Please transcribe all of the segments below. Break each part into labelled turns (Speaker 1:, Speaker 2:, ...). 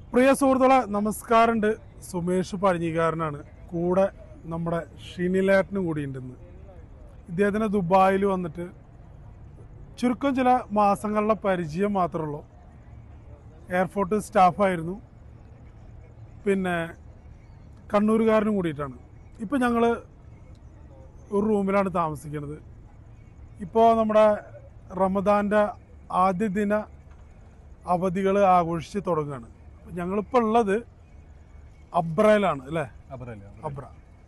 Speaker 1: പ്രിയ സുഹൃത്തുക്കളെ നമസ്കാരമുണ്ട് സുമേഷ് പഴഞ്ഞിക്കാരനാണ് കൂടെ നമ്മുടെ ഷിനിലേട്ടനും കൂടി ഉണ്ടെന്ന് ഇദ്ദേഹത്തിന് ദുബായിൽ വന്നിട്ട് ചുരുക്കം ചില മാസങ്ങളുടെ പരിചയം മാത്രമേ ഉള്ളൂ എയർപോർട്ട് സ്റ്റാഫായിരുന്നു പിന്നെ കണ്ണൂരുകാരനും കൂടിയിട്ടാണ് ഇപ്പം ഞങ്ങൾ ഒരു റൂമിലാണ് താമസിക്കുന്നത് ഇപ്പോൾ നമ്മുടെ റമദാൻ്റെ ആദ്യ ദിന അവധികൾ ആഘോഷിച്ച് തുടങ്ങുകയാണ് അപ്പോൾ ഞങ്ങളിപ്പോൾ ഉള്ളത് അബ്രയിലാണ് അല്ലേ അബ്ര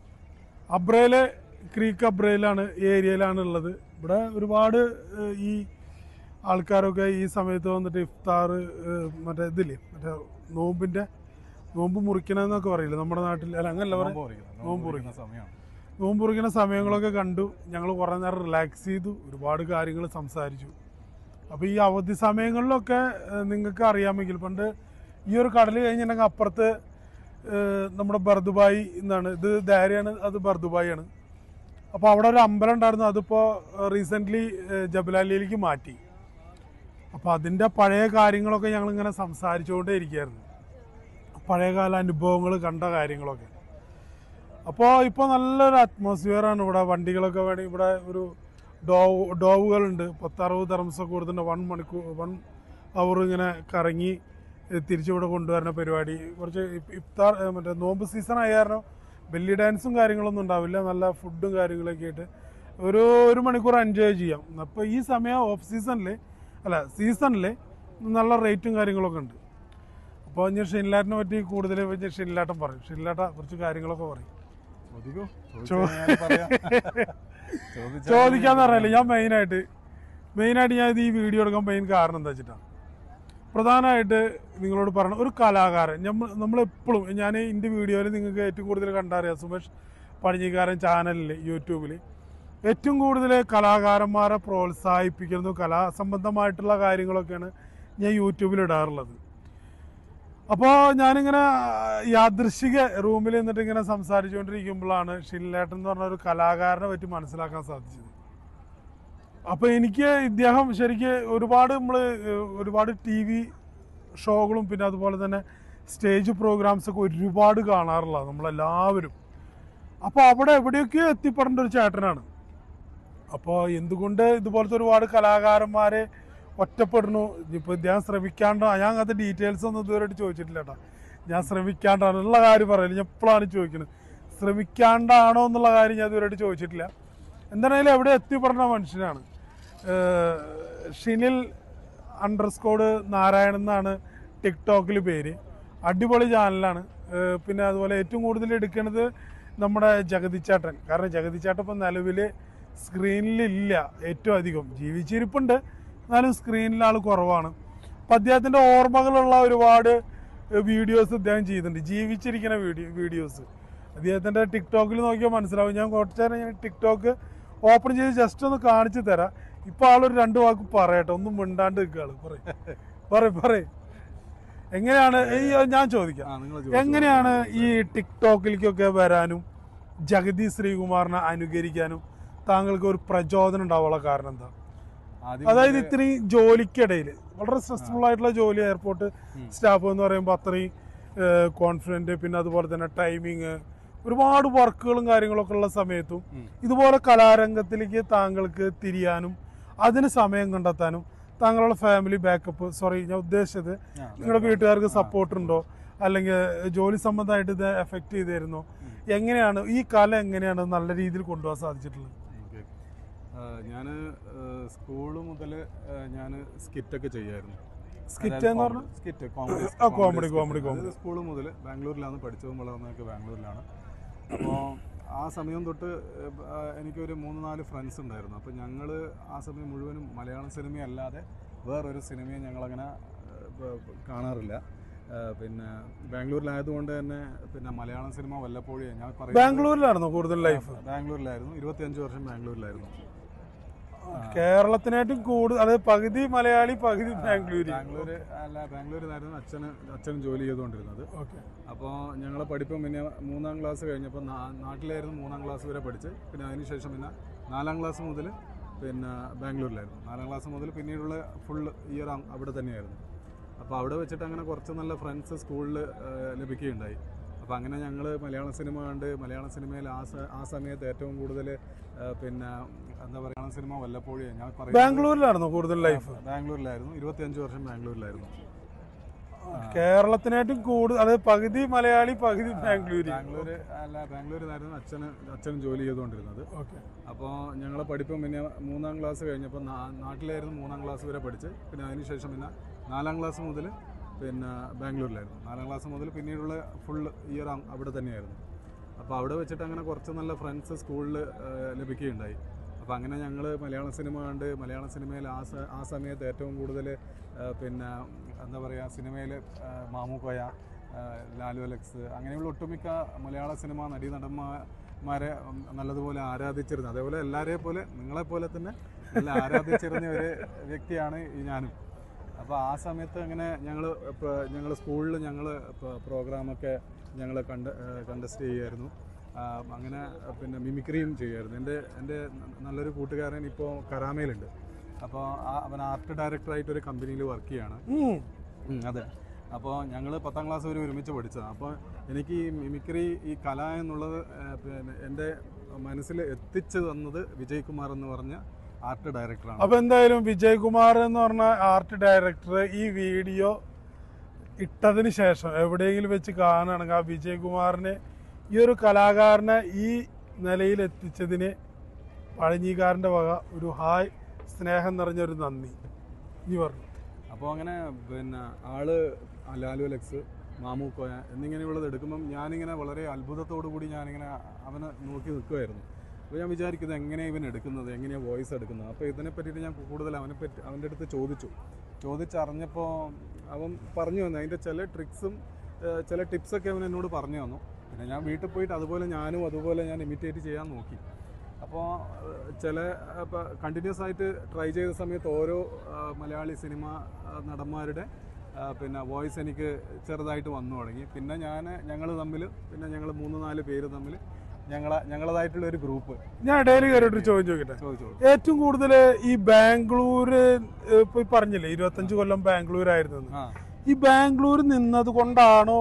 Speaker 1: അബ്രയിലെ ക്രീക്ക് അബ്രയിലാണ് ഈ ഏരിയയിലാണ് ഉള്ളത് ഇവിടെ ഒരുപാട് ഏഹ്, ഈ ആൾക്കാരൊക്കെ ഈ സമയത്ത് വന്നിട്ട് ഇഫ്താർ ഏഹ്, മറ്റേ ഇതില്ലേ മറ്റേ നോമ്പിൻ്റെ നോമ്പ് മുറിക്കണമെന്നൊക്കെ പറയില്ലേ നമ്മുടെ നാട്ടിൽ അല്ല അങ്ങനല്ല പറയാം നോമ്പ് മുറിക്കുന്ന
Speaker 2: സമയമാണ്
Speaker 1: നോമ്പ് മുറിക്കുന്ന സമയങ്ങളൊക്കെ കണ്ടു ഞങ്ങൾ കുറേ നേരം റിലാക്സ് ചെയ്തു ഒരുപാട് കാര്യങ്ങൾ സംസാരിച്ചു അപ്പോൾ ഈ അവധി സമയങ്ങളിലൊക്കെ ഏഹ്, നിങ്ങൾക്ക് അറിയാമെങ്കിൽ പണ്ട് ഈ ഒരു കടൽ കഴിഞ്ഞിട്ടുണ്ടെങ്കിൽ അപ്പുറത്ത് ഏഹ്, നമ്മുടെ ബർദുബായി എന്നാണ് ഇത് ദാരിയാണ് അത് ബർദുബായി ആണ് അപ്പോൾ അവിടെ ഒരു അമ്പലം ഉണ്ടായിരുന്നു അതിപ്പോൾ റീസെൻ്റ്ലി ജബലാലിയിലേക്ക് മാറ്റി അപ്പോൾ അതിൻ്റെ പഴയ കാര്യങ്ങളൊക്കെ ഞങ്ങളിങ്ങനെ സംസാരിച്ചുകൊണ്ടേ ഇരിക്കുകയായിരുന്നു പഴയകാല അനുഭവങ്ങൾ കണ്ട കാര്യങ്ങളൊക്കെ അപ്പോൾ ഇപ്പോൾ നല്ലൊരു atmosphere ആണ് ഇവിടെ വണ്ടികളൊക്കെ വേണമെങ്കിൽ ഇവിടെ ഒരു ഡോവ് ഡോവുകളുണ്ട് പത്തറുപത് തെർമസൊക്കെ കൊടുത്തിട്ടുണ്ട് വൺ മണിക്കൂർ വൺ അവർ ഇങ്ങനെ കറങ്ങി ഏഹ് തിരിച്ചിവിടെ കൊണ്ടുവരുന്ന പരിപാടി കുറച്ച് ഇഫ്- ഇഫ്താർ ഏഹ് മറ്റേ നോമ്പ് സീസൺ ആയ കാരണം ബെല്ലി ഡാൻസും കാര്യങ്ങളൊന്നും ഉണ്ടാവില്ല നല്ല ഫുഡും കാര്യങ്ങളൊക്കെ ആയിട്ട് ഒരു ഒരു മണിക്കൂർ എൻജോയ് ചെയ്യാം അപ്പോൾ ഈ സമയം ഓഫ് സീസണിൽ അല്ല സീസണിൽ നല്ല റേറ്റും കാര്യങ്ങളൊക്കെ ഉണ്ട് അപ്പോൾ ഇനി ഷിൻലാറ്റിനെ പറ്റി കൂടുതൽ ഷിൻലാട്ടൻ പറയും ഷിൻലാട്ട കുറച്ച് കാര്യങ്ങളൊക്കെ പറയും
Speaker 2: ചോദിക്കൂ
Speaker 1: ചോ-
Speaker 2: ചോദിച്ചാൽ ഞാൻ പറയാം. ചോദിച്ചാൽ
Speaker 1: ചോദിക്കാന്ന് പറഞ്ഞില്ല ഞാൻ മെയിനായിട്ട് മെയിനായിട്ട് ഞാൻ ഇത് ഈ വീഡിയോ എടുക്കാൻ മെയിൻ കാരണം എന്താ വെച്ചിട്ടാണ് പ്രധാനമായിട്ട് നിങ്ങളോട് പറയണം ഒരു കലാകാരൻ നമ്മൾ നമ്മളെപ്പോഴും ഞാൻ എൻ്റെ വീഡിയോയിൽ നിങ്ങൾക്ക് ഏറ്റവും കൂടുതൽ കണ്ടറിയാം സുമേഷ് പഴഞ്ഞിക്കാരൻ ചാനലിൽ യൂട്യൂബിൽ ഏറ്റവും കൂടുതൽ കലാകാരന്മാരെ പ്രോത്സാഹിപ്പിക്കുന്നതും കലാസംബന്ധമായിട്ടുള്ള കാര്യങ്ങളൊക്കെയാണ് ഞാൻ യൂട്യൂബിൽ ഇടാറുള്ളത് അപ്പോൾ ഞാനിങ്ങനെ യാദൃശിക റൂമിൽ നിന്നിട്ട് ഇങ്ങനെ സംസാരിച്ചുകൊണ്ടിരിക്കുമ്പോഴാണ് ഷില്ലേട്ടൻ എന്ന് പറഞ്ഞ ഒരു കലാകാരനെ പറ്റി മനസ്സിലാക്കാൻ സാധിച്ചത് അപ്പോൾ എനിക്ക് ഇദ്ദേഹം ശരിക്ക് ഒരുപാട് നമ്മൾ ഒരുപാട് ടി വി ഷോകളും പിന്നെ അതുപോലെ തന്നെ സ്റ്റേജ് പ്രോഗ്രാംസ് ഒക്കെ ഒരുപാട് കാണാറുള്ള നമ്മളെല്ലാവരും അപ്പോൾ അവിടെ എവിടെയൊക്കെയോ എത്തിപ്പെടേണ്ട ഒരു ചേട്ടനാണ് അപ്പോൾ എന്തുകൊണ്ട് ഇതുപോലത്തെ ഒരുപാട് കലാകാരന്മാരെ ഒറ്റപ്പെടുന്നു ഇപ്പോൾ ഇദ്ദേഹം ശ്രമിക്കാണ്ട ഞാൻ അങ്ങനത്തെ ഡീറ്റെയിൽസ് ഒന്നും ഇതുവരെയായിട്ട് ചോദിച്ചിട്ടില്ല കേട്ടോ ഞാൻ ശ്രമിക്കാണ്ടാണ് ഉള്ള കാര്യം പറയില്ല ഞാൻ എപ്പോഴാണ് ചോദിക്കുന്നത് ശ്രമിക്കാണ്ടാണോ എന്നുള്ള കാര്യം ഞാൻ ഇതുവരെയായിട്ട് ചോദിച്ചിട്ടില്ല എന്തായാലും എവിടെ എത്തിപ്പെടുന്ന മനുഷ്യനാണ് ഏഹ് ഷിനിൽ അണ്ടർസ്കോഡ് നാരായണൻ എന്നാണ് ടിക്ടോക്കിൽ പേര് അടിപൊളി ചാനലാണ് ഏഹ് പിന്നെ അതുപോലെ ഏറ്റവും കൂടുതൽ എടുക്കുന്നത് നമ്മുടെ ജഗതിച്ചേട്ടൻ കാരണം ജഗതിച്ചേട്ടൻ ഇപ്പം നിലവിൽ സ്ക്രീനിലില്ല ഏറ്റവും അധികം ജീവിച്ചിരിപ്പുണ്ട് എന്നാലും സ്ക്രീനിൽ ആൾ കുറവാണ് അപ്പം അദ്ദേഹത്തിൻ്റെ ഓർമ്മകളുള്ള ഒരുപാട് വീഡിയോസ് ഇദ്ദേഹം ചെയ്യുന്നുണ്ട് ജീവിച്ചിരിക്കുന്ന വീഡിയോ വീഡിയോസ് അദ്ദേഹത്തിൻ്റെ ടിക്ടോക്കിൽ നോക്കിയാൽ മനസ്സിലാവും ഞാൻ കുറച്ച് നേരം ഞാൻ ടിക്ടോക്ക് ഓപ്പൺ ചെയ്ത് ജസ്റ്റ് ഒന്ന് കാണിച്ചു തരാം ഇപ്പൊ ആളൊരു രണ്ട് വാക്ക് പറയട്ടെ ഒന്നും മിണ്ടാണ്ട് നിൽക്കുകയാണ് പറയും പറയും പറയും എങ്ങനെയാണ് ഈ ഞാൻ ചോദിക്കാം
Speaker 2: ആ, നിങ്ങൾ
Speaker 1: എങ്ങനെയാണ് ഈ ടിക്ടോക്കിലേക്കൊക്കെ വരാനും ജഗതി ശ്രീകുമാറിനെ അനുകരിക്കാനും താങ്കൾക്ക് ഒരു പ്രചോദനം ഉണ്ടാവാനുള്ള കാരണം എന്താ
Speaker 2: ആദ്യം
Speaker 1: അതായത് ഇത്രയും ജോലിക്കിടയിൽ വളരെ സ്ട്രെസ്ഫുൾ ആയിട്ടുള്ള ജോലി എയർപോർട്ട് സ്റ്റാഫ് എന്ന് പറയുമ്പോൾ അത്രയും കോൺഫിഡൻറ്റ് പിന്നെ അതുപോലെ തന്നെ ടൈമിങ് ഒരുപാട് വർക്കുകളും കാര്യങ്ങളൊക്കെ ഉള്ള സമയത്തും
Speaker 2: ഉം.
Speaker 1: ഇതുപോലെ കലാരംഗത്തിലേക്ക് താങ്കൾക്ക് തിരിയാനും അതിന് സമയം കണ്ടെത്താനും താങ്കളുടെ ഫാമിലി ബാക്കപ്പ് സോറി ഞാൻ ഉദ്ദേശിച്ചത്
Speaker 2: ആ,
Speaker 1: നിങ്ങളുടെ വീട്ടുകാർക്ക് സപ്പോർട്ട് ഉണ്ടോ അല്ലെങ്കിൽ ജോലി സംബന്ധമായിട്ട് ഇത് എഫക്റ്റ് ചെയ്തിരുന്നോ എങ്ങനെയാണ് ഈ കല എങ്ങനെയാണ് നല്ല രീതിയിൽ കൊണ്ടുപോകാൻ സാധിച്ചിട്ടുള്ളത്
Speaker 2: ഓക്കെ ഞാൻ സ്കൂൾ മുതൽ ഞാൻ സ്കിറ്റൊക്കെ ചെയ്യായിരുന്നു
Speaker 1: സ്കിറ്റ് എന്ന് പറഞ്ഞാൽ
Speaker 2: സ്കിറ്റ് കോമഡി
Speaker 1: ആ, comedy, comedy, comedy.
Speaker 2: സ്കൂൾ മുതൽ ബാംഗ്ലൂരിലാണ് പഠിച്ചതും വളർന്നതൊക്കെ ബാംഗ്ലൂരിലാണ് അപ്പോൾ ആ സമയം തൊട്ട് ഏഹ്, ആ, എനിക്കൊരു മൂന്ന് നാല് ഫ്രണ്ട്സ് ഉണ്ടായിരുന്നു അപ്പോൾ ഞങ്ങൾ ആ സമയം മുഴുവനും മലയാളം സിനിമ അല്ലാതെ വേറൊരു സിനിമയും ഞങ്ങളങ്ങനെ ഏഹ്, ബ- ബ- കാണാറില്ല ഏഹ്, പിന്നെ ബാംഗ്ലൂരിലായതുകൊണ്ട് തന്നെ പിന്നെ മലയാളം സിനിമ വല്ലപ്പോഴും ഞാൻ പറയുന്നത്
Speaker 1: ബാംഗ്ലൂരിലായിരുന്നോ കൂടുതൽ ലൈഫ്
Speaker 2: ബാംഗ്ലൂരിലായിരുന്നു ഇരുപത്തിയഞ്ച് വർഷം ബാംഗ്ലൂരിലായിരുന്നു
Speaker 1: കേരളത്തിനായിട്ടും കൂടുതൽ അതായത് പകുതി മലയാളി പകുതി ബാംഗ്ലൂര്
Speaker 2: ബാംഗ്ലൂർ അല്ല ബാംഗ്ലൂരിലായിരുന്നു അച്ഛന് അച്ഛൻ ജോലി ചെയ്തുകൊണ്ടിരുന്നത്
Speaker 1: ഓക്കെ
Speaker 2: അപ്പോൾ ഞങ്ങളെ പഠിപ്പ് പിന്നെ മൂന്നാം ക്ലാസ് കഴിഞ്ഞപ്പോൾ നാ- നാട്ടിലായിരുന്നു മൂന്നാം ക്ലാസ് വരെ പഠിച്ച് പിന്നെ അതിനുശേഷം പിന്നെ നാലാം ക്ലാസ് മുതൽ പിന്നെ ബാംഗ്ലൂരിലായിരുന്നു നാലാം ക്ലാസ് മുതൽ പിന്നീടുള്ള ഫുൾ ഇയർ അവിടെ തന്നെയായിരുന്നു അപ്പോൾ അപ്പോൾ അവിടെ വെച്ചിട്ട് അങ്ങനെ കുറച്ച് നല്ല ഫ്രണ്ട്സ് സ്കൂളിൽ ലഭിക്കുകയുണ്ടായി അപ്പോൾ അങ്ങനെ ഞങ്ങൾ മലയാള സിനിമ കണ്ട് മലയാള സിനിമയിൽ ആ സ- ആ സമയത്ത് ഏറ്റവും കൂടുതൽ പിന്നെ എന്താ പറയുക മലയാള സിനിമ വല്ലപ്പോഴും ഞാൻ പറയുന്നത്
Speaker 1: ബാംഗ്ലൂരിലായിരുന്നോ കൂടുതൽ ലൈഫ്
Speaker 2: ബാംഗ്ലൂരിലായിരുന്നു ഇരുപത്തിയഞ്ച് വർഷം ബാംഗ്ലൂരിലായിരുന്നു
Speaker 1: കേരളത്തിനായിട്ടും കൂടുതൽ അതായത് പകുതി മലയാളി പകുതി ബാംഗ്ലൂര്
Speaker 2: ബാംഗ്ലൂർ അല്ല ബാംഗ്ലൂരിലായിരുന്നു അച്ഛന് അച്ഛൻ ജോലി ചെയ്തുകൊണ്ടിരുന്നത്
Speaker 1: ഓക്കെ
Speaker 2: അപ്പോൾ ഞങ്ങളെ പഠിപ്പം പിന്നെ മൂന്നാം ക്ലാസ് കഴിഞ്ഞപ്പോൾ നാ- നാട്ടിലായിരുന്നു മൂന്നാം ക്ലാസ് വരെ പഠിച്ച് പിന്നെ അതിനുശേഷം പിന്നെ നാലാം ക്ലാസ് മുതൽ പിന്നെ ബാംഗ്ലൂരിലായിരുന്നു നാലാം ക്ലാസ് മുതൽ പിന്നീടുള്ള ഫുൾ ഇയർ അവിടെ തന്നെയായിരുന്നു അപ്പോൾ അവിടെ വെച്ചിട്ട് അങ്ങനെ കുറച്ച് നല്ല ഫ്രണ്ട്സ് സ്കൂളിൽ ലഭിക്കുകയുണ്ടായി അപ്പോൾ അങ്ങനെ ഞങ്ങൾ മലയാള സിനിമ കണ്ട് മലയാള സിനിമയിൽ ആ സ- ആ സമയത്ത് ഏറ്റവും കൂടുതൽ പിന്നെ എന്താ പറയുക സിനിമയിൽ മാമുക്കോയ ആ, ലാലു അലക്സ് അങ്ങനെയുള്ള ഒട്ടുമിക്ക മലയാള സിനിമ നടീ നടന്മാരെ ഉം, നല്ലതുപോലെ ആരാധിച്ചിരുന്നു അതേപോലെ എല്ലാവരെയും പോലെ നിങ്ങളെപ്പോലെ തന്നെ നല്ല ആരാധിച്ചിരുന്ന ഒരു വ്യക്തിയാണ് ഈ ഞാനും അപ്പോൾ ആ സമയത്ത് അങ്ങനെ ഞങ്ങൾ ഞങ്ങൾ സ്കൂളിൽ ഞങ്ങൾ പ്രോഗ്രാമൊക്കെ ഞങ്ങൾ കണ്ട് കണ്ടസ്റ്റ് ചെയ്യുമായിരുന്നു ആ, അങ്ങനെ പിന്നെ മിമിക്രിയും ചെയ്യുമായിരുന്നു എൻ്റെ എൻ്റെ നല്ലൊരു കൂട്ടുകാരൻ ഇപ്പോൾ കരാമയിലുണ്ട് അപ്പോൾ അവൻ ആർട്ട് ഡയറക്ടറായിട്ട് ഒരു കമ്പനിയിൽ വർക്ക് ചെയ്യാണ്
Speaker 1: ഉം.
Speaker 2: ഉം, അതെ അപ്പോൾ ഞങ്ങൾ പത്താം ക്ലാസ് വരെ ഒരുമിച്ച് പഠിച്ചതാണ് അപ്പോൾ എനിക്ക് ഈ മിമിക്രി ഈ കല എന്നുള്ളത് ആ, പിന്നെ എൻ്റെ മനസ്സിൽ എത്തിച്ചു തന്നത് വിജയ് കുമാർ എന്ന് പറഞ്ഞ ആർട്ട് ഡയറക്ടറാണ്
Speaker 1: അപ്പൊ എന്തായാലും വിജയ് കുമാർ എന്ന് പറഞ്ഞ ആർട്ട് ഡയറക്ടർ ഈ വീഡിയോ ഇട്ടതിന് ശേഷം എവിടെയെങ്കിലും വെച്ച് കാണുകയാണെങ്കിൽ ആ വിജയ് കുമാറിനെ ഈ ഒരു കലാകാരനെ ഈ നിലയിൽ എത്തിച്ചതിന് പഴഞ്ഞിക്കാരൻ്റെ വക ഒരു ഹായ് സ്നേഹം നിറഞ്ഞൊരു നന്ദി നീ പറഞ്ഞു
Speaker 2: അപ്പോൾ അങ്ങനെ പിന്നെ ആള് ലാലു അലക്സ് മാമൂക്കോയ എന്നിങ്ങനെയുള്ളത് എടുക്കുമ്പം ഞാനിങ്ങനെ വളരെ അത്ഭുതത്തോടു കൂടി ഞാനിങ്ങനെ അവനെ നോക്കി നിൽക്കുമായിരുന്നു അപ്പോൾ ഞാൻ വിചാരിക്കുന്നത് എങ്ങനെയാണ് ഇവൻ എടുക്കുന്നത് എങ്ങനെയാണ് വോയിസ് എടുക്കുന്നത് അപ്പോൾ ഇതിനെ പറ്റിയിട്ട് ഞാൻ കൂടുതൽ അവനെ പറ്റി അവൻ്റെ അടുത്ത് ചോദിച്ചു ചോദിച്ചറിഞ്ഞപ്പോൾ അവൻ പറഞ്ഞു തന്നു അതിൻ്റെ ചില ട്രിക്സും ഏഹ്, ചില ടിപ്സൊക്കെ അവൻ എന്നോട് പറഞ്ഞു തന്നു പിന്നെ ഞാൻ വീട്ടിൽ പോയിട്ട് അതുപോലെ ഞാനും അതുപോലെ ഞാൻ ഇമിറ്റേറ്റ് ചെയ്യാൻ നോക്കി അപ്പോൾ ചില ഇപ്പോൾ കണ്ടിന്യൂസ് ആയിട്ട് ട്രൈ ചെയ്ത സമയത്ത് ഓരോ ആ, മലയാളി സിനിമ ആ, നടന്മാരുടെ ആ, പിന്നെ വോയിസ് എനിക്ക് ചെറുതായിട്ട് വന്നു തുടങ്ങി പിന്നെ ഞാൻ ഞങ്ങൾ തമ്മിൽ പിന്നെ ഞങ്ങൾ മൂന്ന് നാല് പേര് തമ്മിൽ ഞങ്ങളെ ഞങ്ങളതായിട്ടുള്ള ഒരു ഗ്രൂപ്പ്
Speaker 1: ഞാൻ ഇടയിൽ കയറിയിട്ട് ചോദ്യം ചോദിക്കട്ടെ
Speaker 2: ചോദിച്ചോളൂ
Speaker 1: ഏറ്റവും കൂടുതൽ ഈ ബാംഗ്ലൂര് ഇപ്പൊ ഈ പറഞ്ഞില്ലേ ഇരുപത്തഞ്ച് കൊല്ലം ബാംഗ്ലൂരായിരുന്നു
Speaker 2: ആ
Speaker 1: ഈ ബാംഗ്ലൂർ നിന്നത് കൊണ്ടാണോ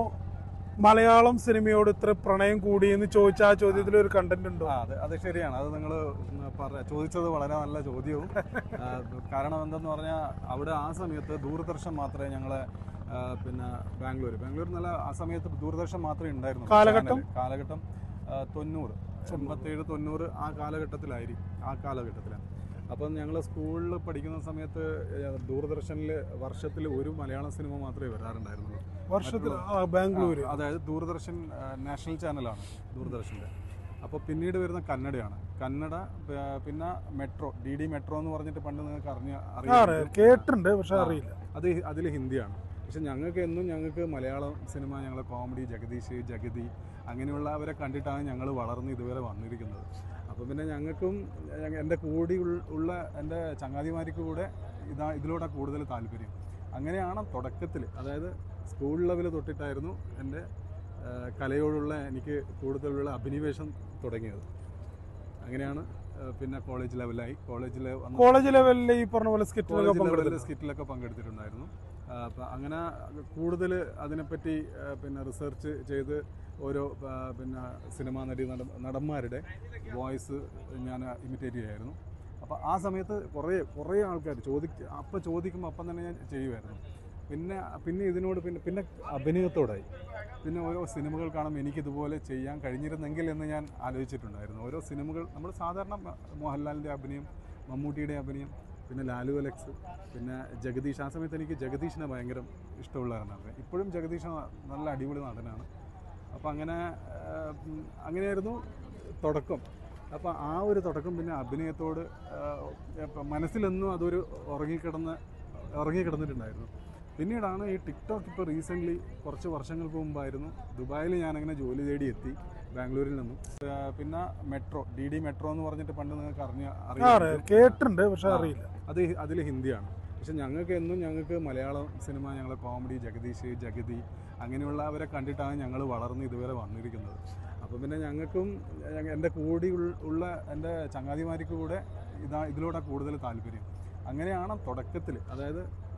Speaker 1: മലയാളം സിനിമയോട് ഇത്ര പ്രണയം കൂടിയെന്ന് ചോദിച്ച ആ ചോദ്യത്തിൽ ഒരു കണ്ടന്റ് ഉണ്ടോ
Speaker 2: ആ അത് അത് ശരിയാണ് അത് നിങ്ങൾ പറ ചോദിച്ചത് വളരെ നല്ല ചോദ്യവും ആ, കാരണം എന്തെന്ന് പറഞ്ഞാൽ അവിടെ ആ സമയത്ത് ദൂരദർശൻ മാത്രമേ ഞങ്ങളെ ആ, പിന്നെ ബാംഗ്ലൂർ ബാംഗ്ലൂർ നല്ല ആ സമയത്ത് ദൂരദർശൻ മാത്രമേ ഉണ്ടായിരുന്നു
Speaker 1: കാലഘട്ടം?
Speaker 2: ചാനല്. കാലഘട്ടം ആ, തൊണ്ണൂറ് എൺപത്തേഴ് തൊണ്ണൂറ് ആ കാലഘട്ടത്തിലായിരിക്കും ആ കാലഘട്ടത്തിലാണ് അപ്പം ഞങ്ങൾ സ്കൂളിൽ പഠിക്കുന്ന സമയത്ത് ദൂരദർശനിൽ വർഷത്തിൽ ഒരു മലയാളം സിനിമ മാത്രമേ വരാറുണ്ടായിരുന്നുള്ളൂ
Speaker 1: വർഷത്തിൽ ആ, ബാംഗ്ലൂര്
Speaker 2: ആ, അതായത് ദൂരദർശൻ ആ, നാഷണൽ ചാനലാണ് ദൂരദർശൻ്റെ അപ്പോൾ പിന്നീട് വരുന്ന കന്നഡയാണ് കന്നഡ പ- പിന്നെ മെട്രോ ഡി ഡി മെട്രോ എന്ന് പറഞ്ഞിട്ട് പണ്ട് നിങ്ങൾക്ക് അറിഞ്ഞ
Speaker 1: ആ,
Speaker 2: അറിയാം
Speaker 1: അറിയാം. കേട്ടിട്ടുണ്ട് പക്ഷെ
Speaker 2: ആ.
Speaker 1: അറിയില്ല
Speaker 2: അത് അതിൽ ഹിന്ദിയാണ് പക്ഷെ ഞങ്ങൾക്ക് എന്നും ഞങ്ങൾക്ക് മലയാളം സിനിമ ഞങ്ങളെ കോമഡി ജഗദീഷ് ജഗതി അങ്ങനെയുള്ളവരെ കണ്ടിട്ടാണ് ഞങ്ങൾ വളർന്ന് ഇതുവരെ വന്നിരിക്കുന്നത് അപ്പോൾ പിന്നെ ഞങ്ങൾക്കും ഞങ്ങ- എൻ്റെ കൂടി ഉൾ- ഉള്ള എൻ്റെ ചങ്ങാതിമാർക്ക് കൂടെ ഇതാ ഇതിലൂടെ കൂടുതൽ താല്പര്യം അങ്ങനെയാണ് തുടക്കത്തിൽ അതായത് സ്കൂൾ ലെവൽ തൊട്ടിട്ടായിരുന്നു എൻ്റെ ആ, കലയോടുള്ള എനിക്ക് കൂടുതലുള്ള അഭിനിവേശം തുടങ്ങിയത് അങ്ങനെയാണ് ആ, പിന്നെ കോളേജ് ലെവലായി കോളേജിൽ
Speaker 1: കോളേജ് ലെവലിൽ ഈ പറഞ്ഞ പോലെ സ്കിറ്റിലൊക്കെ
Speaker 2: കോളേജ് ലെവലിൽ
Speaker 1: പങ്കെടുത്തു
Speaker 2: സ്കിറ്റിലൊക്കെ പങ്കെടുത്തിട്ടുണ്ടായിരുന്നു ആ, അപ്പം അങ്ങനെ കൂടുതൽ അതിനെപ്പറ്റി ആ, പിന്നെ റിസർച്ച് ചെയ്ത് ഓരോ ആ, പിന്നെ സിനിമാ നടി നട നടന്മാരുടെ വോയിസ് ഞാൻ ഇമിറ്റേറ്റ് ചെയ്യായിരുന്നു അപ്പോൾ ആ സമയത്ത് കുറേ കുറേ ആൾക്കാർ ചോദിക്ക അപ്പം ചോദിക്കുമ്പോൾ അപ്പം തന്നെ ഞാൻ ചെയ്യുമായിരുന്നു പിന്നെ പിന്നെ ഇതിനോട് പിന്നെ പിന്നെ അഭിനയത്തോടായി പിന്നെ ഓരോ സിനിമകൾ കാണുമ്പോൾ എനിക്കിതുപോലെ ചെയ്യാൻ കഴിഞ്ഞിരുന്നെങ്കിൽ എന്ന് ഞാൻ ആലോചിച്ചിട്ടുണ്ടായിരുന്നു ഓരോ സിനിമകൾ നമ്മൾ സാധാരണ മ- മോഹൻലാലിൻ്റെ അഭിനയം മമ്മൂട്ടിയുടെ അഭിനയം പിന്നെ ലാലു അലക്സ് പിന്നെ ജഗദീഷ് ആ സമയത്ത് എനിക്ക് ജഗദീഷിനെ ഭയങ്കര ഇഷ്ടമുള്ള നടനാണ് ഇപ്പോഴും ജഗദീഷ് നല്ല അടിപൊളി നടനാണ് അപ്പോൾ അങ്ങനെ ആ, ഉം, അങ്ങനെയായിരുന്നു തുടക്കം അപ്പോൾ ആ ഒരു തുടക്കം പിന്നെ അഭിനയത്തോട് ആ, ഇപ്പം മനസ്സിലെന്നും അതൊരു ഉറങ്ങിക്കിടന്ന് ഉറങ്ങിക്കിടന്നിട്ടുണ്ടായിരുന്നു പിന്നീടാണ് ഈ ടിക്ടോക്ക് ഇപ്പോൾ റീസെൻ്റ്ലി കുറച്ച് വർഷങ്ങൾക്ക് മുമ്പായിരുന്നു ദുബായിൽ ഞാനങ്ങനെ ജോലി തേടി എത്തി ബാംഗ്ലൂരിൽ നിന്നും ആ, പിന്നെ മെട്രോ ഡി ഡി മെട്രോ എന്ന് പറഞ്ഞിട്ട് പണ്ട് നിങ്ങൾക്ക് അറിഞ്ഞ
Speaker 1: ആ,
Speaker 2: അറിയാം
Speaker 1: അറിയാം. കേട്ടിട്ടുണ്ട് പക്ഷെ
Speaker 2: ആ.
Speaker 1: അറിയില്ല
Speaker 2: അത് അതിൽ ഹിന്ദിയാണ് പക്ഷെ ഞങ്ങൾക്ക് എന്നും ഞങ്ങൾക്ക് മലയാളം സിനിമ ഞങ്ങളെ കോമഡി ജഗദീഷ് ജഗതി അങ്ങനെയുള്ളവരെ കണ്ടിട്ടാണ് ഞങ്ങൾ വളർന്ന് ഇതുവരെ വന്നിരിക്കുന്നത് അപ്പോൾ പിന്നെ ഞങ്ങൾക്കും ഞങ്ങ- എൻ്റെ കൂടി ഉൾ- ഉള്ള എൻ്റെ ചങ്ങാതിമാർക്ക് കൂടെ ഇതാ ഇതിലൂടെ കൂടുതൽ താല്പര്യം അങ്ങനെയാണ് തുടക്കത്തിൽ അതായത്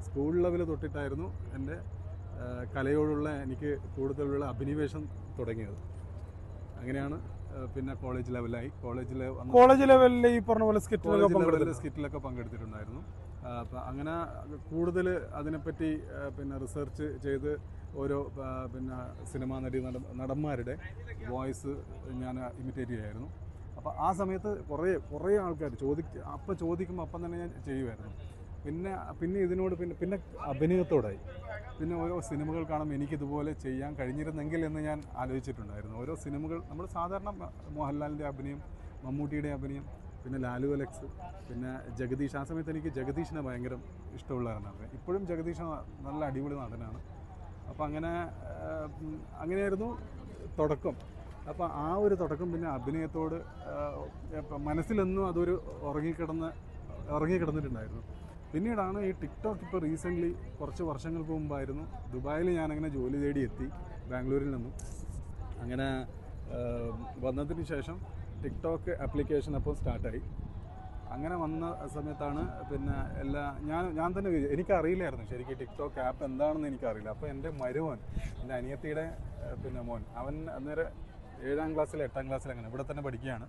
Speaker 2: സ്കൂൾ ലെവൽ തൊട്ടിട്ടായിരുന്നു എൻ്റെ ആ, കലയോടുള്ള എനിക്ക് കൂടുതലുള്ള അഭിനിവേശം തുടങ്ങിയത് അങ്ങനെയാണ് ആ, പിന്നെ കോളേജ് ലെവലായി കോളേജിൽ
Speaker 1: കോളേജ് ലെവലിൽ ഈ പറഞ്ഞ പോലെ സ്കിറ്റിലൊക്കെ
Speaker 2: കോളേജ് ലെവലിൽ
Speaker 1: പങ്കെടുത്തു
Speaker 2: സ്കിറ്റിലൊക്കെ പങ്കെടുത്തിട്ടുണ്ടായിരുന്നു ആ, അപ്പം അങ്ങനെ കൂടുതൽ അതിനെപ്പറ്റി ആ, പിന്നെ റിസർച്ച് ചെയ്ത് ഓരോ ആ, പിന്നെ സിനിമാ നടി നട നടന്മാരുടെ വോയിസ് ഞാൻ ഇമിറ്റേറ്റ് ചെയ്യുമായിരുന്നു അപ്പോൾ ആ സമയത്ത് കുറേ കുറേ ആൾക്കാർ ചോദി അപ്പം ചോദിക്കുമ്പോൾ അപ്പം തന്നെ ഞാൻ ചെയ്യുമായിരുന്നു പിന്നെ പിന്നെ ഇതിനോട് പിന്നെ പിന്നെ അഭിനയത്തോടായി പിന്നെ ഓരോ സിനിമകൾ കാണുമ്പോൾ എനിക്കിതുപോലെ ചെയ്യാൻ കഴിഞ്ഞിരുന്നെങ്കിൽ എന്ന് ഞാൻ ആലോചിച്ചിട്ടുണ്ടായിരുന്നു ഓരോ സിനിമകൾ നമ്മൾ സാധാരണ മ- മോഹൻലാലിൻ്റെ അഭിനയം മമ്മൂട്ടിയുടെ അഭിനയം പിന്നെ ലാലു അലക്സ് പിന്നെ ജഗദീഷ് ആ സമയത്ത് എനിക്ക് ജഗദീഷിനെ ഭയങ്കര ഇഷ്ടമുള്ളതാണ് ഇപ്പോഴും ജഗദീഷ് നല്ല അടിപൊളി നടനാണ് അപ്പോൾ അങ്ങനെ ആ, ഉം, അങ്ങനെയായിരുന്നു തുടക്കം അപ്പോൾ ആ ഒരു തുടക്കം പിന്നെ അഭിനയത്തോട് ആ, ഇപ്പം മനസ്സിലെന്നും അതൊരു ഉറങ്ങിക്കിടന്ന് ഉറങ്ങിക്കിടന്നിട്ടുണ്ടായിരുന്നു പിന്നീടാണ് ഈ ടിക്ടോക്ക് ഇപ്പോൾ റീസെൻ്റ്ലി കുറച്ച് വർഷങ്ങൾക്ക് മുമ്പായിരുന്നു ദുബായിൽ ഞാനങ്ങനെ ജോലി തേടി എത്തി ബാംഗ്ലൂരിൽ നിന്നും അങ്ങനെ ആ, വന്നതിന് ശേഷം ടിക്ടോക്ക് ആപ്ലിക്കേഷൻ അപ്പോൾ സ്റ്റാർട്ടായി അങ്ങനെ വന്ന സമയത്താണ് പിന്നെ എല്ലാ ഞാൻ ഞാൻ തന്നെ വിചാ- എനിക്കറിയില്ലായിരുന്നു ശരിക്കും ടിക്ടോക്ക് ആപ്പ് എന്താണെന്ന് എനിക്കറിയില്ല അപ്പോൾ എൻ്റെ മരുമോൻ എൻ്റെ അനിയത്തിയുടെ ആ, പിന്നെ മോൻ അവൻ അന്നേരം ഏഴാം ക്ലാസ്സിൽ എട്ടാം ക്ലാസ്സിൽ അങ്ങനെ ഇവിടെ തന്നെ പഠിക്കുകയാണ്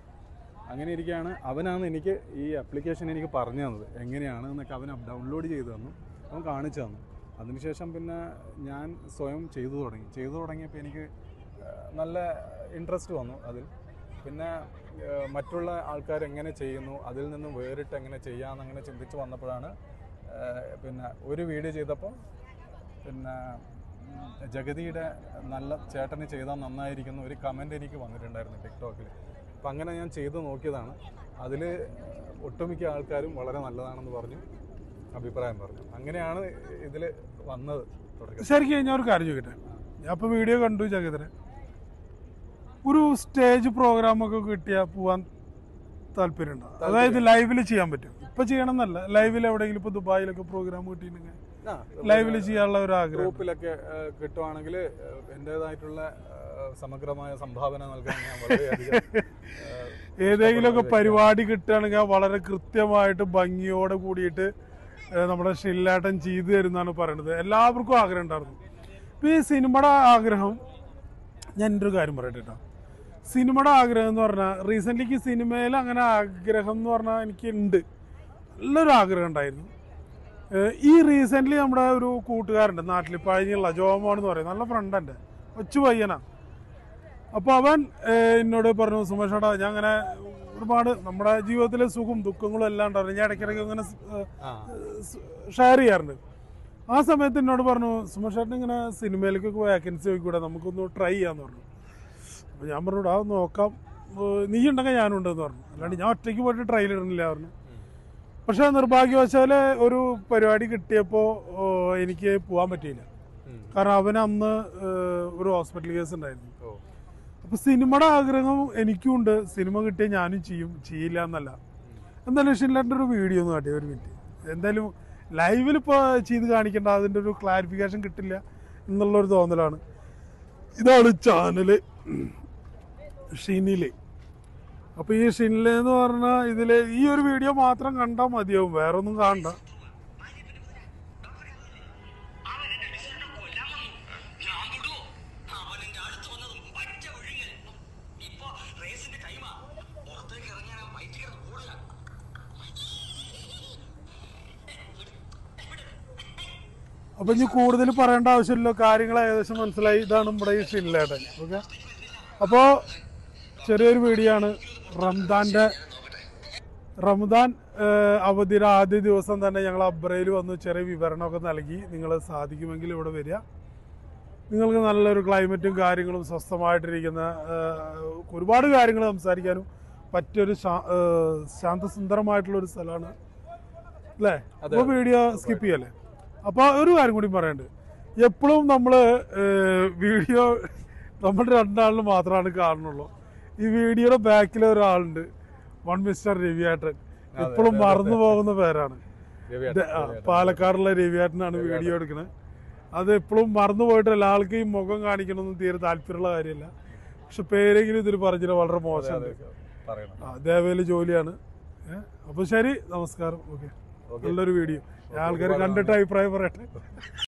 Speaker 2: അങ്ങനെ ഇരിക്കുകയാണ് അവനാണ് എനിക്ക് ഈ ആപ്ലിക്കേഷൻ എനിക്ക് പറഞ്ഞു തന്നത് എങ്ങനെയാണ് എന്നൊക്കെ അവൻ ഡൗൺലോഡ് ചെയ്ത് തന്നു അവൻ കാണിച്ചു തന്നു അതിനുശേഷം പിന്നെ ഞാൻ സ്വയം ചെയ്തു തുടങ്ങി ചെയ്തു തുടങ്ങിയപ്പോൾ എനിക്ക് ആ, നല്ല ഇൻട്രസ്റ്റ് വന്നു അതിൽ പിന്നെ ആ, മറ്റുള്ള ആൾക്കാർ എങ്ങനെ ചെയ്യുന്നു അതിൽ നിന്നും വേറിട്ട് എങ്ങനെ ചെയ്യാമെന്നങ്ങനെ ചിന്തിച്ച് വന്നപ്പോഴാണ് ആ, പിന്നെ ഒരു വീഡിയോ ചെയ്തപ്പോൾ പിന്നെ ഉം, ജഗതിയുടെ നല്ല ചേട്ടന് ചെയ്താൽ നന്നായിരിക്കുന്ന ഒരു കമൻ്റ് എനിക്ക് വന്നിട്ടുണ്ടായിരുന്നു ടിക്ടോക്കിൽ അപ്പം അങ്ങനെ ഞാൻ ചെയ്ത് നോക്കിയതാണ് അതിൽ ഒട്ടുമിക്ക ആൾക്കാരും വളരെ നല്ലതാണെന്ന് പറഞ്ഞു അഭിപ്രായം പറഞ്ഞു അങ്ങനെയാണ് ഇതിൽ വന്നത് തുടക്കം
Speaker 1: ശരിക്കും ഞാൻ ഒരു കാര്യം ചോദിക്കട്ടെ ഞാൻ ഇപ്പോൾ വീഡിയോ കണ്ടു ജഗതിനെ ഒരു സ്റ്റേജ് പ്രോഗ്രാം ഒക്കെ കിട്ടിയാൽ പോവാൻ താല്പര്യമുണ്ടോ അതായത് ലൈവിൽ ചെയ്യാൻ പറ്റും ഇപ്പൊ ചെയ്യണം എന്നല്ല ലൈവിൽ എവിടെയെങ്കിലും ഇപ്പൊ ദുബായിലൊക്കെ പ്രോഗ്രാം കിട്ടിയിട്ടുണ്ടെങ്കിൽ
Speaker 2: ആ,
Speaker 1: ലൈവിൽ ചെയ്യാനുള്ള ഒരു ആഗ്രഹം
Speaker 2: ഗ്രൂപ്പിലൊക്കെ ഏഹ്, കിട്ടുവാണെങ്കിൽ ഏഹ്, എൻ്റേതായിട്ടുള്ള ഏഹ്, സമഗ്രമായ സംഭാവന നൽകാൻ ഞാൻ വളരെയധികം ഏഹ്,
Speaker 1: ഏതെങ്കിലുമൊക്കെ പരിപാടി കിട്ടുകയാണെങ്കിൽ വളരെ കൃത്യമായിട്ട് ഭംഗിയോടെ കൂടിയിട്ട് ഏഹ്, നമ്മുടെ ഷില്ലാട്ടൻ ചെയ്തു തരുന്നതാണ് പറയണത് എല്ലാവർക്കും ആഗ്രഹം ഉണ്ടായിരുന്നു ഇപ്പൊ ഈ സിനിമയുടെ ആഗ്രഹം ഞാൻ എൻ്റെ ഒരു കാര്യം പറയട്ടെ കേട്ടോ സിനിമയുടെ ആഗ്രഹം എന്ന് പറഞ്ഞാൽ റീസെൻ്റ്ലിക്ക് സിനിമയിൽ അങ്ങനെ ആഗ്രഹം എന്ന് പറഞ്ഞാൽ എനിക്ക് ഉണ്ട് നല്ലൊരു ആഗ്രഹം ഉണ്ടായിരുന്നു ഏഹ് ഈ റീസെൻ്റ്ലി നമ്മുടെ ഒരു കൂട്ടുകാരുണ്ട് നാട്ടിൽ പഴഞ്ഞുള്ള ജോമോൻ എന്ന് പറയും നല്ല ഫ്രണ്ട് എൻ്റെ കൊച്ചു പയ്യനാ അപ്പോൾ അവൻ ഏഹ് എന്നോട് പറഞ്ഞു സുമേഷ് ഏട്ടാ ഞാൻ അങ്ങനെ ഒരുപാട് നമ്മുടെ ജീവിതത്തിലെ സുഖവും ദുഃഖങ്ങളും എല്ലാം ഉണ്ടായിരുന്നു ഞാൻ ഇടയ്ക്കിടയ്ക്ക് ഇങ്ങനെ
Speaker 2: ആ,
Speaker 1: ഷെയർ ചെയ്യാറുണ്ട് ആ സമയത്ത് എന്നോട് പറഞ്ഞു സുമേഷ് ചേട്ടൻ ഇങ്ങനെ സിനിമയിലേക്കൊക്കെ വേക്കൻസി നോക്കിക്കൂടെ നമുക്കൊന്ന് ട്രൈ ചെയ്യാന്ന് പറഞ്ഞു അപ്പോൾ ഞാൻ പറഞ്ഞു ആ നോക്കാം ഏഹ് നീ ഉണ്ടെങ്കിൽ ഞാനും ഉണ്ടെന്ന് പറഞ്ഞു അല്ലാണ്ട് ഞാൻ ഒറ്റയ്ക്ക് പോയിട്ട് ട്രയൽ ഇടുന്നില്ല പറഞ്ഞു പക്ഷേ നിർഭാഗ്യവശാൽ ഒരു പരിപാടി കിട്ടിയപ്പോൾ എനിക്ക് പോകാൻ പറ്റിയില്ല
Speaker 2: ഉം.
Speaker 1: കാരണം അവന് അന്ന് ഏഹ് ഒരു ഹോസ്പിറ്റൽ കേസ് ഉണ്ടായിരുന്നു
Speaker 2: ഓ
Speaker 1: അപ്പോൾ സിനിമയുടെ ആഗ്രഹം എനിക്കും ഉണ്ട് സിനിമ കിട്ടിയാൽ ഞാനും ചെയ്യും ചെയ്യില്ല എന്നല്ല എന്തായാലും ഷിൻലാൻ്റെ ഒരു വീഡിയോ ഒന്ന് കാട്ടി ഒരു മിനിറ്റ് എന്തായാലും ലൈവിൽ ഇപ്പോൾ ചെയ്ത് കാണിക്കേണ്ട അതിൻ്റെ ഒരു ക്ലാരിഫിക്കേഷൻ കിട്ടില്ല എന്നുള്ളൊരു തോന്നലാണ് ഇതാണ് ചാനല് ഷിനില് അപ്പോൾ ഈ ഷിനില് എന്ന് പറഞ്ഞാൽ ഇതിൽ ഈ ഒരു വീഡിയോ മാത്രം കണ്ടാൽ മതിയാവും വേറെ ഒന്നും കാണണ്ട
Speaker 3: അവൻ എന്റെ ഡിസിഷനെ കൊല്ലാൻ വന്നു ഞാൻ വിടുവോ അവൻ എന്റെ അടുത്ത് വന്നതും ഒറ്റ ഒഴുങ്ങൽ ഇപ്പൊ റേസിന്റെ ടൈമാ പുറത്തേക്ക് ഇറങ്ങിയാൽ അവൻ വയറ്റിൽ കിടന്ന് ഓടുക
Speaker 1: അപ്പോൾ ഇനി കൂടുതൽ പറയേണ്ട ആവശ്യമില്ല കാര്യങ്ങൾ ഏകദേശം മനസ്സിലായി ഇതാണ് നമ്മുടെ ഈ ഷിനിലേട്ടൻ ഓക്കെ അപ്പോൾ ചെറിയൊരു വീഡിയോ ആണ് റംദാൻ്റെ റംദാൻ ഏഹ്, അവധിയുടെ ആദ്യ ദിവസം തന്നെ ഞങ്ങൾ അബ്രയിൽ വന്ന് ചെറിയ വിവരണമൊക്കെ നൽകി നിങ്ങൾ സാധിക്കുമെങ്കിൽ ഇവിടെ വരിക നിങ്ങൾക്ക് നല്ലൊരു ക്ലൈമറ്റും കാര്യങ്ങളും സ്വസ്ഥമായിട്ടിരിക്കുന്ന ഏഹ്, ഒരുപാട് കാര്യങ്ങൾ സംസാരിക്കാനും പറ്റിയൊരു ശാ- ഏഹ്, ശാന്തസുന്ദരമായിട്ടുള്ള ഒരു സ്ഥലമാണ് അല്ലേ അപ്പോൾ വീഡിയോ സ്കിപ്പ് ചെയ്യല്ലേ അപ്പോൾ ഒരു കാര്യം കൂടി പറയാനുണ്ട് എപ്പോഴും നമ്മൾ വീഡിയോ നമ്മൾ രണ്ടാളിന് മാത്രമാണ് കാണുന്നുള്ളൂ ഈ വീഡിയോയുടെ ബാക്കിൽ ഒരാളുണ്ട് വൺ മിസ്റ്റർ രവിയേട്ടൻ എപ്പോഴും മറന്നു പോകുന്ന പേരാണ്
Speaker 2: രവിയേട്ടൻ,
Speaker 1: ഇത് ആ, പാലക്കാടുള്ള രവിയേട്ടനാണ് വീഡിയോ എടുക്കുന്നത് അത് എപ്പോഴും മറന്നു പോയിട്ട് എല്ലാ ആൾക്കും ഈ മുഖം കാണിക്കണമെന്ന് തീരെ താല്പര്യമുള്ള കാര്യമല്ല പക്ഷെ പേരെങ്കിലും ഇതിൽ പറഞ്ഞിട്ട് വളരെ മോശമുണ്ട്
Speaker 2: പറയണം
Speaker 1: ആ ദേവേലി ജോലിയാണ് ഏഹ് അപ്പോൾ ശരി നമസ്കാരം ഓക്കെ
Speaker 2: ഓക്കെ
Speaker 1: നല്ലൊരു വീഡിയോ ആൾക്കാർ കണ്ടിട്ട് അഭിപ്രായം പറയട്ടെ